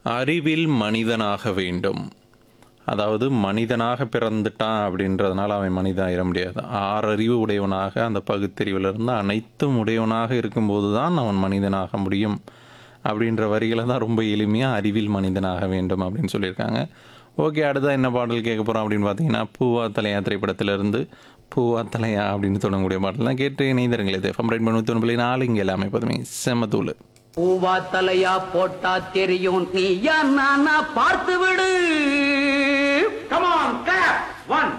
அறிவில் மனிதனாக வேண்டும் அதாவது மனிதனாக பிறந்துட்டான் அப்படின்றதுனால அவன் மனிதன் ஆயிட முடியாது ஆறறிவு உடையவனாக அந்த பகுத்தறிவிலிருந்து அனைத்தும் உடையவனாக இருக்கும்போது தான் அவன் மனிதனாக முடியும் அப்படின்ற வரிகளை தான் ரொம்ப எளிமையாக அறிவில் மனிதனாக வேண்டும் அப்படின்னு சொல்லியிருக்காங்க ஓகே அடுத்தா என்ன பாடல் கேட்க போகிறோம் அப்படின்னு பார்த்தீங்கன்னா பூவா தலையா திரைப்படத்திலிருந்து பூவா தலையா அப்படின்னு தொடங்கக்கூடிய பாடல் தான் கேட்டு இணைந்தருங்களே எஃப்எம் ரைட் பண்ணி தொண்ணூறு நாலு இங்கே எல்லாமே எப்போதுமே செம்மத்தூள் பூவா தலையா போட்டா தெரியும் நீ நானா பார்த்து விடு Come on, clap. One,